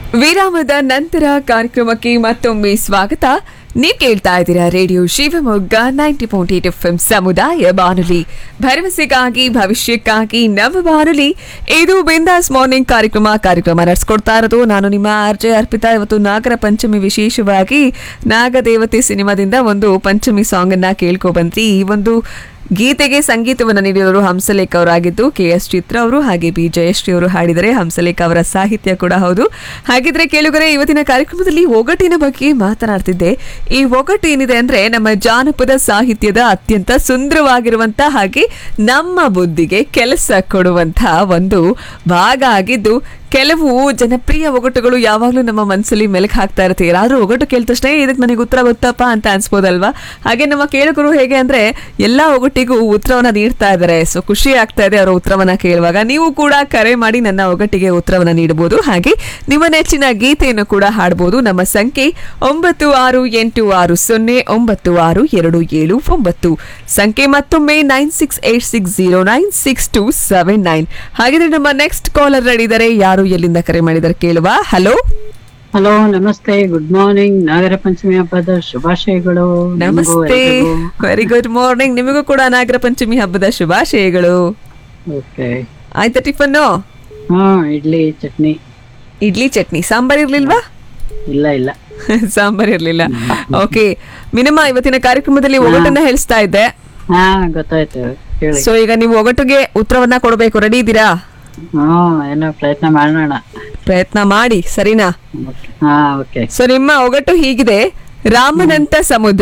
ವಿರಾಮದ ನಂತರ ಕಾರ್ಯಕ್ರಮಕ್ಕೆ ಮತ್ತೊಮ್ಮೆ ಸ್ವಾಗತ ನೀವು ಕೇಳ್ತಾ ಇದ್ದೀರಾ radio Shivamogga ninety point eight F M ಸಮುದಾಯ ಬಾನುಲಿ ಭರವಸೆಗಾಗಿ ಭವಿಷ್ಯಕ್ಕಾಗಿ ನವ ಬಾನುಲಿ ಇದು ಬಿಂದಾಸ್ ಮಾರ್ನಿಂಗ್ ಕಾರ್ಯಕ್ರಮ ಕಾರ್ಯಕ್ರಮ ನಡೆಸ್ಕೊಡ್ತಾ ಇರೋದು ನಾನು ನಿಮ್ಮ ಆರ್ ಜೆ ಅರ್ಪಿತಾ ಇವತ್ತು ನಾಗರ ಪಂಚಮಿ ವಿಶೇಷವಾಗಿ ನಾಗದೇವತೆ ಸಿನಿಮಾದಿಂದ ಒಂದು ಪಂಚಮಿ ಸಾಂಗ್ ಅನ್ನ ಕೇಳ್ಕೊ ಬಂದ್ರಿ ಈ ಒಂದು ಗೀತೆಗೆ ಸಂಗೀತವನ್ನು ನೀಡಿದವರು ಹಂಸಲೇಖ ಅವರಾಗಿದ್ದು ಕೆ ಎಸ್ ಚಿತ್ರ ಅವರು ಹಾಗೆ ಬಿ ಜಯಶ್ರೀ ಅವರು ಹಾಡಿದರೆ ಹಂಸಲೇಖ ಅವರ ಸಾಹಿತ್ಯ ಕೂಡ ಹೌದು ಹಾಗಿದ್ರೆ ಕೇಳುಗರೆ ಇವತ್ತಿನ ಕಾರ್ಯಕ್ರಮದಲ್ಲಿ ಒಗಟಿನ ಬಗ್ಗೆ ಮಾತನಾಡ್ತಿದ್ದೆ ಈ ಒಗಟು ಏನಿದೆ ಅಂದ್ರೆ ನಮ್ಮ ಜಾನಪದ ಸಾಹಿತ್ಯದ ಅತ್ಯಂತ ಸುಂದರವಾಗಿರುವಂತ ಹಾಗೆ ನಮ್ಮ ಬುದ್ಧಿಗೆ ಕೆಲಸ ಕೊಡುವಂತ ಒಂದು ಭಾಗ ಆಗಿದ್ದು ಕೆಲವು ಜನಪ್ರಿಯ ಒಗಟುಗಳು ಯಾವಾಗಲೂ ನಮ್ಮ ಮನಸ್ಸಲ್ಲಿ ಮೆಲುಕು ಹಾಕ್ತಾ ಇರುತ್ತೆ ಯಾರಾದ್ರೂ ಒಗಟು ಕೇಳಿದ ತಕ್ಷಣ ಇದಕ್ಕೆ ನನಗೆ ಉತ್ತರ ಗೊತ್ತಪ್ಪ ಅಂತ ಅನ್ಸ್ಬೋದಲ್ವಾ ಹಾಗೆ ನಮ್ಮ ಕೇಳುಗರು ಹೇಗೆ ಅಂದ್ರೆ ಎಲ್ಲಾ ಒಗಟಿಗೂ ಉತ್ತರವನ್ನ ನೀಡ್ತಾ ಇದ್ದಾರೆ ಸೊ ಖುಷಿ ಆಗ್ತಾ ಇದೆ ಅವರ ಉತ್ತರವನ್ನ ಕೇಳುವಾಗ ನೀವು ಕೂಡ ಕರೆ ಮಾಡಿ ನನ್ನ ಒಗಟಿಗೆ ಉತ್ತರವನ್ನ ನೀಡಬಹುದು ಹಾಗೆ ನಿಮ್ಮ ನೆಚ್ಚಿನ ಗೀತೆಯನ್ನು ಕೂಡ ಹಾಡಬಹುದು ನಮ್ಮ ಸಂಖ್ಯೆ ಒಂಬತ್ತು ಆರು ಎಂಟು ಆರು ಸೊನ್ನೆ ಒಂಬತ್ತು ಆರು ಎರಡು ಏಳು ಒಂಬತ್ತು ಸಂಖ್ಯೆ ಮತ್ತೊಮ್ಮೆ nine six eight six zero nine six two seven nine ಹಾಗಿದ್ರೆ ನಮ್ಮ ನೆಕ್ಸ್ಟ್ ಕಾಲರ್ ರೆಡಿದ್ದಾರೆ ಯಾರು ಎಲ್ಲಿಂದ ಕರೆ ಮಾಡಿದ್ದಾರೆ ಕೇಳುವ ಹಲೋ ಹಲೋ ನಮಸ್ತೆ ಗುಡ್ ಮಾರ್ನಿಂಗ್ ನಾಗರ ಪಂಚಮಿ ಹಬ್ಬದ ಶುಭಾಶಯಗಳು ನಿಮಗೂ ನಮಸ್ತೆ ಎಲ್ರಿಗೂ. ವೆರಿ ಗುಡ್ ಮಾರ್ನಿಂಗ್ ನಿಮಗೂ ಕೂಡ ನಾಗರ ಪಂಚಮಿ ಹಬ್ಬದ ಶುಭಾಶಯಗಳು ಓಕೆ ಆಯ್ತಾ ಟಿಫನ್ನು ಹಾ ಇಡ್ಲಿ ಚಟ್ನಿ ಇಡ್ಲಿ ಚಟ್ನಿ ಸಾಂಬಾರ್ ಇರ್ಲಿಲ್ವಾ ಇಲ್ಲ ಇಲ್ಲ ಸಾಂಬಾರ್ ಇರ್ಲಿಲ್ಲ ಓಕೆ ಮಿನಿಮ ಇವತ್ತಿನ ಕಾರ್ಯಕ್ರಮದಲ್ಲಿ ಒಗಟನ್ನ ಹೇಳಿಸ್ತಾ ಇದ್ದೆ ಹಾ ಗೊತ್ತಾಯ್ತು ಹೇಳಿ ಸೊ ಈಗ ನೀವು ಒಗಟುಗೆ ಉತ್ತರವನ್ನ ಕೊಡಬೇಕು ರೆಡಿ ಇದ್ದೀರಾ ಹಾ ಏನೋ ಪ್ರಯತ್ನ ಮಾಡೋಣ ಪ್ರಯತ್ನ ಮಾಡಿ ಸರಿನಾ ಹಾ ಓಕೆ ಸೊ ನಿಮ್ಮ ಒಗಟು ಹೀಗಿದೆ ರಾಮನಂತ ಸಮುದ್ರ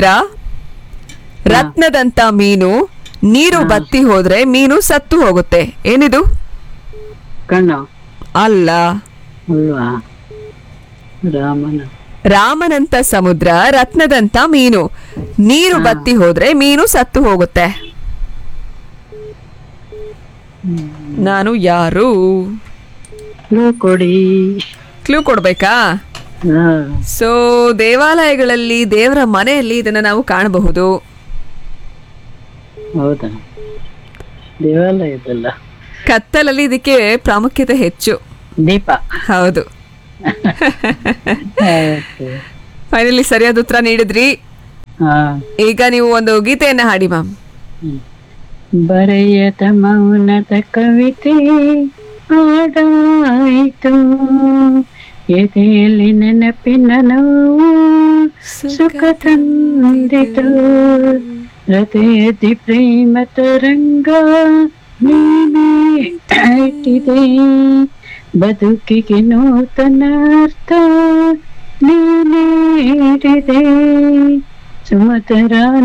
ರತ್ನದಂತ ಮೀನು ನೀರು ಬತ್ತಿ ಹೋದ್ರೆ ಮೀನು ಸತ್ತು ಹೋಗುತ್ತೆ ಏನಿದು ಕಣ್ಣು ಅಲ್ಲ ಅಲ್ವಾ ರಾಮನ ರಾಮನಂತ ಸಮುದ್ರ ರತ್ನದಂತ ಮೀನು ನೀರು ಬತ್ತಿ ಹೋದ್ರೆ ಮೀನು ಸತ್ತು ಹೋಗುತ್ತೆ ನಾನು ಯಾರು ಕ್ಲೂ ಕೊಡಿ ಕ್ಲೂ ಕೊಡ್ಬೇಕಾ ಹಾ ಸೊ ದೇವಾಲಯಗಳಲ್ಲಿ ದೇವರ ಮನೆಯಲ್ಲಿ ಇದನ್ನ ನಾವು ಕಾಣಬಹುದು ಹೌದಾ ದೇವಾಲಯದಲ್ಲ ಕತ್ತಲಲ್ಲಿ ಇದಕ್ಕೆ ಪ್ರಾಮುಖ್ಯತೆ ಹೆಚ್ಚು ದೀಪ ಹೌದು Okay. ಫೈನಲಿ ಸರಿಯಾದ ಉತ್ತರ ನೀಡಿದ್ರಿ ಹಾ ಈಗ ನೀವು ಒಂದು ಗೀತೆಯನ್ನ ಹಾಡಿ ಮ್ಯಾಮ್ ಬರೆಯದ ಮೌನದ ಕವಿತೆ ಹಾಡಾಯಿತು ಎದೆಯಲ್ಲಿ ನೆನಪಿನ ನೋವು ಸುಖ ತಂದಿತು ಹೃದಯದಿ ಪ್ರೇಮ ತರಂಗ ನೀನೇ ಇಟ್ಟಿದೆ ಬದುಕಿಗೆ ನೂತನ ಅರ್ಥ ನೀನೇ ನೀಡಿದೆ ಸುಮಧುರ